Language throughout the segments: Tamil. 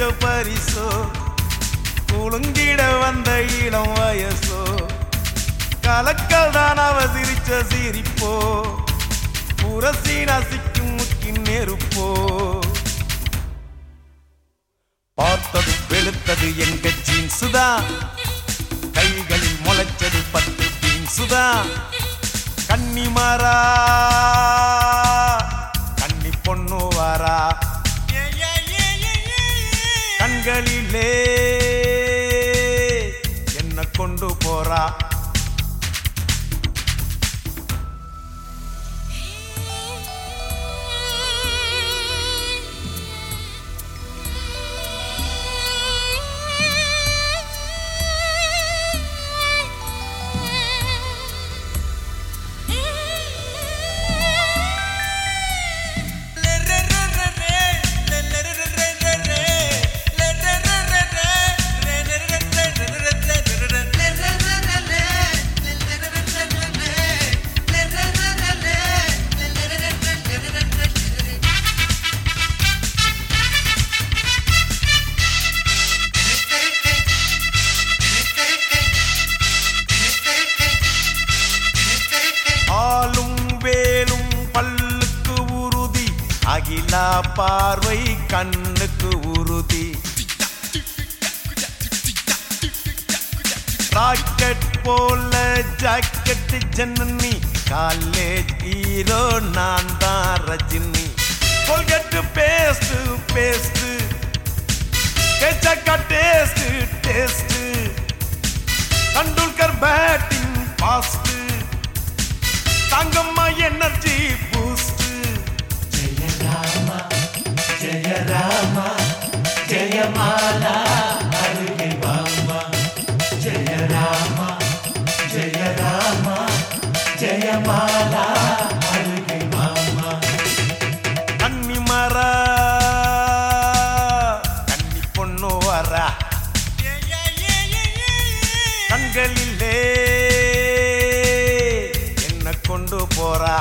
பரிசோ குலுங்கிட வந்த இளம் வயசோ கலக்கல் தான் அவ சிரிச்ச சிரிப்போ புரசி நசிக்கும் முக்கின் நெருப்போ பார்த்தது வெளுத்தது எங்க ஜீன்ஸுதா கைகளில் முளைச்சது பத்து பீன்ஸுதா கன்னி மாறா கன்னி பொண்ணு வாரா கண்களிலே என்ன கொண்டு போறா ஆளும் வேலும் பல்லுக்கு உறுதி அகிலா பார்வை கண்ணுக்கு உறுதி ராக்கெட் போல ஜாக்கெட் ஜன்னி காலேஜ் ஹீரோ நான் தான் ரஜினி கொல்கட்டு பேஸ்ட் பேஸ்ட் கேச்சக்கா taste taste Tendulkar batting fast தங்கம்மா எனர்ஜி பூஸ்ட் கன்னி மரா கன்னி பொண்ணு வரா கண்களிலே என்ன கொண்டு போறா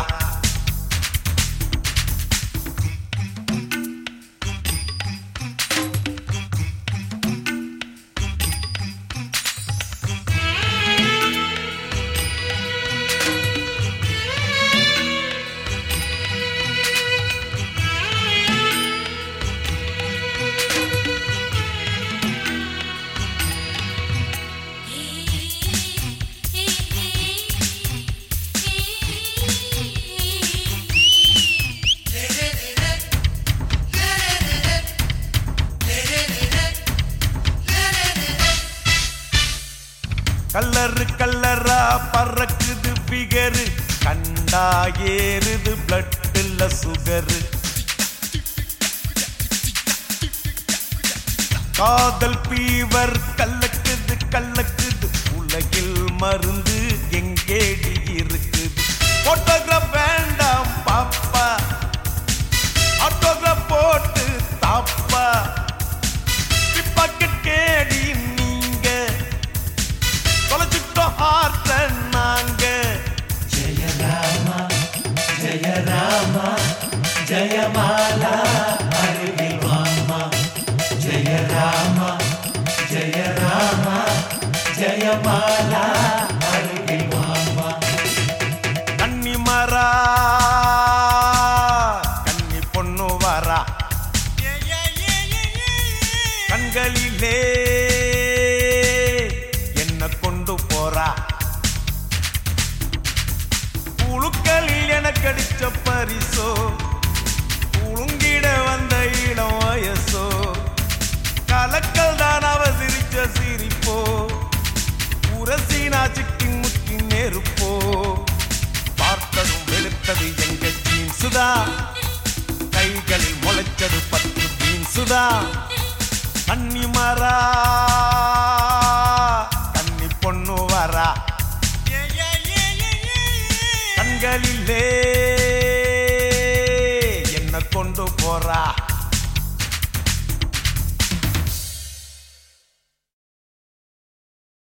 கல்லறு கல்லரா பறக்குது பிகரு கண்டா ஏறுது பிளட்ல சுகரு காதல் பீவர் கல்லக்குது கல்லக்குது உலகில் மருந்து எங்கேடி இருக்குது போட்டோகிராஃப் வேண்டாம் பாப்பா ஆட்டோகிராஃப் போட்டு தாப்பா பிப்பாக்கெட் கேடி நீங்க தொலைச்சிட்டோம் ஆர்த்த நாங்க கன்னி மரா கன்னி பொண்ணு வரா கண்களிலே என்ன கொண்டு போறா புழுக்களில் எனக்கடிச்ச பரிசோ புழுங்கிட வந்த இளம் வயசோ கலக்கல் தான் அவ சிரிச்ச சிரிப்போ உரசினா சிக்கி முக்கி நெருப்போ பார்த்ததும் வெளுத்தது எங்க ஜீன்ஸுதா கைகளில் முளைச்சது பத்து பீன்ஸுதா கன்னி மரா கன்னி பொண்ணு வரா கண்களிலே என்ன கொண்டு போறா